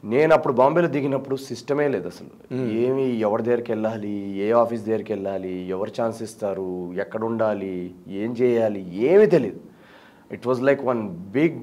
నేను అప్పుడు బాంబేలో దిగినప్పుడు సిస్టమే లేదు అసలు ఏమి ఎవరి దగ్గరికి వెళ్ళాలి ఏ ఆఫీస్ దగ్గరికి వెళ్ళాలి ఎవరు ఛాన్స్ ఇస్తారు ఎక్కడ ఉండాలి ఏం చేయాలి ఏమీ తెలియదు it was like one big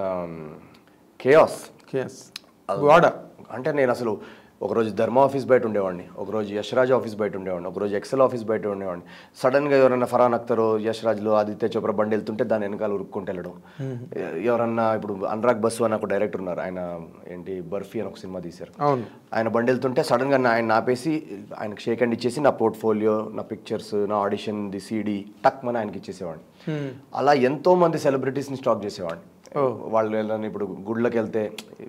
chaos yes గోడ అంటే నేను అసలు ఒకరోజు ధర్మ ఆఫీస్ బయట ఉండేవాడిని ఒకరోజు యశ్రాజ్ ఆఫీస్ బయట ఉండేవాడిని ఒకరోజు ఎక్సెల్ ఆఫీస్ బయట ఉండేవాడిని సడన్గా ఎవరైనా ఫరాన్ అఖ్తరో యశ్రాజ్లో ఆదిత్య చోప్రా బండి వెళ్తుంటే దాని వెనకాల ఉరుక్కుంటూ వెళ్ళడం ఎ- ఎవరన్నా ఇప్పుడు అనురాగ్ బస్సు అని ఒక డైరెక్టర్ ఉన్నారు ఆయన ఏంటి బర్ఫీ అని ఒక సినిమా తీశారు అవును ఆయన బండి వెళ్తుంటే సడన్గా నా- ఆయన ఆపేసి ఆయనకి షేక్ హ్యాండ్ ఇచ్చేసి నా పోర్ట్ఫోలియో నా పిక్చర్స్ నా ఆడిషన్ ది సీడీ టక్ మన ఆయనకి ఇచ్చేసేవాడిని అలా ఎంతో మంది సెలబ్రిటీస్ని స్టాక్ చేసేవాడిని వాళ్ళు వెళ్ళని ఇప్పుడు గుళ్ళకి వెళ్తే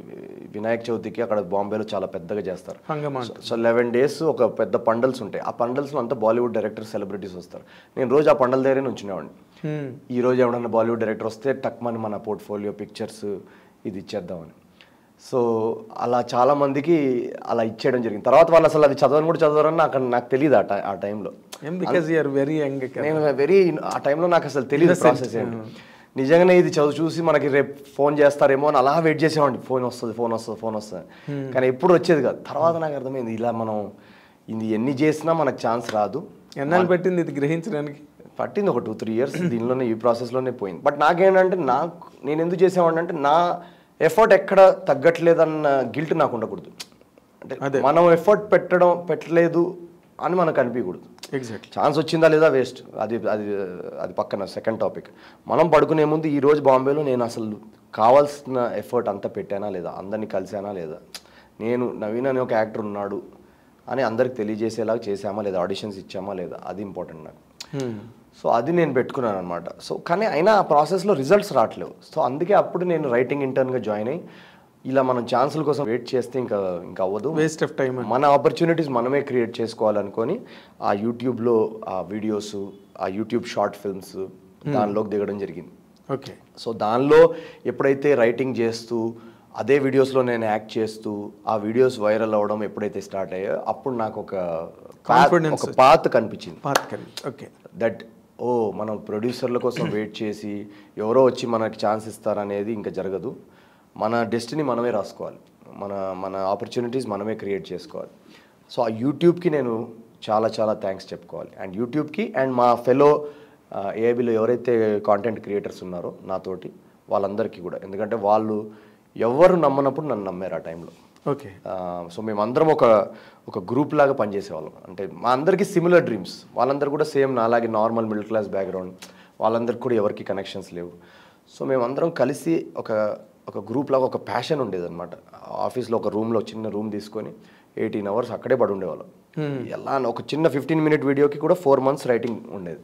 వినాయక చవితికి అక్కడ బాంబేలో చాలా పెద్దగా చేస్తారు హంగమా సో లెవెన్ డేస్ ఒక పెద్ద పండల్స్ ఉంటాయి ఆ పండల్స్లో అంతా బాలీవుడ్ డైరెక్టర్ సెలబ్రిటీస్ వస్తారు నేను రోజు ఆ పండల దగ్గరే ఉంచునేవాడిని Hmm. ఈ రోజు ఎవడన్నా బాలీవుడ్ డైరెక్టర్ వస్తే టక్మని మన పోర్ట్ఫోలియో పిక్చర్స్ ఇది ఇచ్చేద్దామని సో అలా చాలా మందికి అలా ఇచ్చేయడం జరిగింది తర్వాత వాళ్ళు అసలు అది చదవని కూడా చదవరని నాకు నాకు తెలియదు ఆ టై ఆ టైంలో ఏం బికాజ్ యూఆర్ వెరీ యంగ్ నేను వెరీ ఆ టైంలో నాకు అసలు తెలియదు ప్రాసెస్ ఏంటి నిజంగానే ఇది చదువు చూసి మనకి రేపు ఫోన్ చేస్తారేమో అని అలా వెయిట్ చేసేవాడిని ఫోన్ వస్తుంది ఫోన్ వస్తుంది ఫోన్ వస్తుంది కానీ ఎప్పుడు వచ్చేది కాదు తర్వాత నాకు అర్థమైంది ఇలా మనం ఇది ఎన్ని చేసినా మనకు ఛాన్స్ రాదు ఎన్నాళ్ళు పెట్టింది ఇది గ్రహించడానికి పట్టింది ఒక టూ త్రీ ఇయర్స్ దీనిలోనే ఈ ప్రాసెస్లోనే పోయింది బట్ నాకేంటంటే నాకు నేను ఎందుకు చేసేవాడిని అంటే నా ఎఫర్ట్ ఎక్కడ తగ్గట్లేదన్న గిల్ట్ నాకు ఉండకూడదు అంటే మనం ఎఫర్ట్ పెట్టడం పెట్టలేదు అని మనకు అనిపించకూడదు ఎగ్జాక్ట్లీ ఛాన్స్ వచ్చిందా లేదా వేస్ట్ అది అది అది పక్కన సెకండ్ టాపిక్ మనం పడుకునే ముందు ఈ రోజు బాంబేలో నేను అసలు కావాల్సిన ఎఫర్ట్ అంతా పెట్టానా లేదా అందరినీ కలిసానా లేదా నేను నవీన్ అనే ఒక యాక్టర్ ఉన్నాడు అని అందరికి తెలియజేసేలాగా చేసామా లేదా ఆడిషన్స్ ఇచ్చామా లేదా అది ఇంపార్టెంట్ నాకు సో అది నేను పెట్టుకున్నాను అనమాట సో కానీ అయినా ఆ ప్రాసెస్లో రిజల్ట్స్ రావట్లేవు సో అందుకే అప్పుడు నేను రైటింగ్ ఇంటర్న్గా జాయిన్ అయ్యి ఇలా మనం ఛాన్సుల కోసం వెయిట్ చేస్తే ఇంకా ఇంకా అవ్వదు వేస్ట్ ఆఫ్ టైం మన ఆపర్చునిటీస్ మనమే క్రియేట్ చేసుకోవాలనుకొని ఆ యూట్యూబ్లో ఆ వీడియోస్ ఆ యూట్యూబ్ షార్ట్ ఫిల్మ్స్ దానిలోకి దిగడం జరిగింది ఓకే సో దానిలో ఎప్పుడైతే రైటింగ్ చేస్తూ అదే వీడియోస్లో నేను యాక్ట్ చేస్తూ ఆ వీడియోస్ వైరల్ అవ్వడం ఎప్పుడైతే స్టార్ట్ అయ్యాయో అప్పుడు నాకు ఒక path- Confidence ఒక పాత్ కనిపించింది పాతకల్ ఓకే దట్ ఓ మనం ప్రొడ్యూసర్ల కోసం వెయిట్ చేసి ఎవరో వచ్చి మనకి ఛాన్స్ ఇస్తారనేది ఇంకా జరగదు మన డెస్టినీ మనమే రాసుకోవాలి మన మన ఆపర్చునిటీస్ మనమే క్రియేట్ చేసుకోవాలి సో ఆ యూట్యూబ్కి నేను చాలా చాలా థ్యాంక్స్ చెప్పుకోవాలి అండ్ యూట్యూబ్కి అండ్ మా ఫెలో ఏఐబిలో ఎవరైతే కాంటెంట్ క్రియేటర్స్ ఉన్నారో నాతోటి వాళ్ళందరికీ కూడా ఎందుకంటే వాళ్ళు ఎవరు నమ్మనప్పుడు నన్ను నమ్మారు ఆ టైంలో ఓకే ఆ, సో మేమందరం ఒక ఒక గ్రూప్ లాగా పనిచేసేవాళ్ళం అంటే మా అందరికీ సిమిలర్ డ్రీమ్స్ వాళ్ళందరూ కూడా సేమ్ నాలాగే నార్మల్ మిడిల్ క్లాస్ బ్యాక్గ్రౌండ్ వాళ్ళందరికీ కూడా ఎవరికి కనెక్షన్స్ లేవు సో మేమందరం కలిసి ఒక ఒక గ్రూప్ లాగా ఒక ప్యాషన్ ఉండేదన్నమాట ఆఫీస్లో ఒక రూమ్లో చిన్న రూమ్ తీసుకొని ఎయిటీన్ అవర్స్ అక్కడే పడి ఉండేవాళ్ళం ఎలా అని ఒక చిన్న ఫిఫ్టీన్ మినిట్ వీడియోకి కూడా ఫోర్ మంత్స్ రైటింగ్ ఉండేది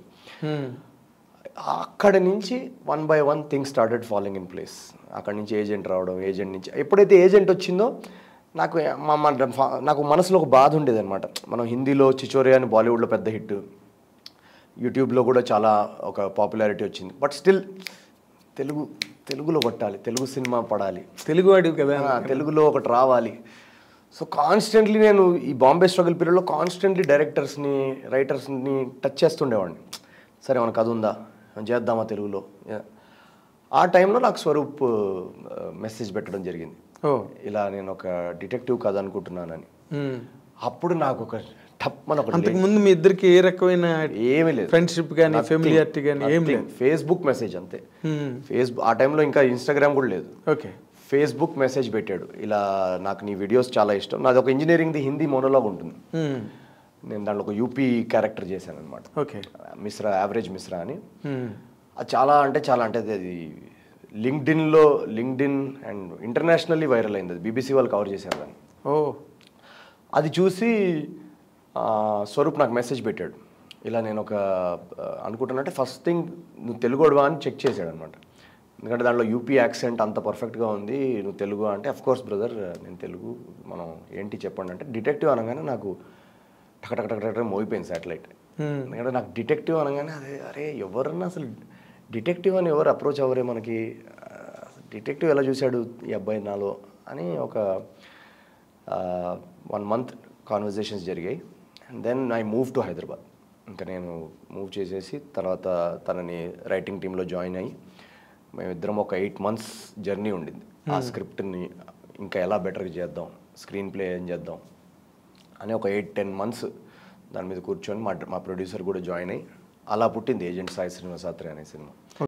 అక్కడ నుంచి one by one things started following in place అక్కడ నుంచి ఏజెంట్ రావడం ఏజెంట్ నుంచి ఎప్పుడైతే ఏజెంట్ వచ్చిందో నాకు మా మా- ఫా- నాకు మనసులో ఒక బాధ ఉండేది అనమాట మనం హిందీలో చిచోరియా అని బాలీవుడ్లో పెద్ద హిట్ యూట్యూబ్లో కూడా చాలా ఒక పాపులారిటీ వచ్చింది బట్ స్టిల్ తెలుగు తెలుగులో కొట్టాలి తెలుగు సినిమా పడాలి తెలుగు వాడివి కదా ఆ, తెలుగులో ఒకటి రావాలి సో కాన్స్టెంట్లీ నేను ఈ బాంబే స్ట్రగుల్ పీరియడ్లో కాన్స్టెంట్లీ డైరెక్టర్స్ని రైటర్స్ని టచ్ చేస్తుండేవాడిని సరే మన కథ ఉందా చేద్దామా తెలుగులో Yeah. ఆ టైంలో నాకు స్వరూప్ మెసేజ్ పెట్టడం జరిగింది ఓ ఇలా నేను ఒక డిటెక్టివ్ కథ అనుకుంటున్నానని అప్పుడు నాకు ఒక టప్ మన ఒక అంతకు ముందు మీ ఇద్దరికి ఏ రకమైన ఏమీ లేదు ఫ్రెండ్షిప్ కానీ ఫెమిలియారిటీ కానీ ఏం లేదు ఫేస్బుక్ మెసేజ్ అంతే ఫేస్బుక్ ఆ టైంలో ఇంకా ఇన్స్టాగ్రామ్ కూడా లేదు ఓకే ఫేస్బుక్ మెసేజ్ పెట్టాడు ఇలా నాకు నీ వీడియోస్ చాలా ఇష్టం నాది ఒక ఇంజనీరింగ్ది హిందీ మోనోలాగ్ ఉంటుంది నేను దాంట్లో ఒక యూపీ క్యారెక్టర్ చేశాను అనమాట ఓకే మిశ్రా యావరేజ్ మిశ్రా అని అది చాలా అంటే చాలా అంటే అది- అది లింక్డ్ఇన్లో లింక్డ్ఇన్ అండ్ ఇంటర్నేషనల్లీ వైరల్ అయింది అది బీబీసీ వాళ్ళు కవర్ చేశారు దాన్ని ఓ అది చూసి ఆ, స్వరూప్ నాకు మెసేజ్ పెట్టాడు ఇలా నేను ఒక ఆ, అనుకుంటానంటే ఫస్ట్ థింగ్ నువ్వు తెలుగుడువా అని చెక్ చేశాడు అనమాట ఎందుకంటే దాంట్లో యూపీ యాక్సెంట్ అంత పర్ఫెక్ట్గా ఉంది నువ్వు తెలుగు అంటే అఫ్ కోర్స్ బ్రదర్ నేను తెలుగు మనం ఏంటి చెప్పండి అంటే డిటెక్టివ్ అనగానే నాకు టక టక టక టక టక మోగిపోయింది శాటిలైట్ ఎందుకంటే నాకు డిటెక్టివ్ అనగానే అదే అరే ఎవరన్నా అసలు డిటెక్టివ్ అని ఎవరు అప్రోచ్ అవ్వరే మనకి డిటెక్టివ్ ఎలా చూశాడు ఈ అబ్బాయి నాలో అని ఒక వన్ మంత్ కాన్వర్జేషన్స్ జరిగాయి and then I move to Hyderabad ఇంకా నేను మూవ్ చేసేసి తర్వాత తనని రైటింగ్ టీంలో జాయిన్ అయ్యి మేమిద్దరం ఒక ఎయిట్ మంత్స్ జర్నీ ఉండింది ఆ స్క్రిప్ట్ని ఇంకా ఎలా బెటర్గా చేద్దాం స్క్రీన్ ప్లే ఏం చేద్దాం అని ఒక ఎయిట్ టెన్ మంత్స్ దాని మీద కూర్చొని మా మా ప్రొడ్యూసర్ కూడా జాయిన్ అయ్యి అలా పుట్టింది ఏజెంట్ సాయి శ్రీనివాసాత్రి అనే సినిమా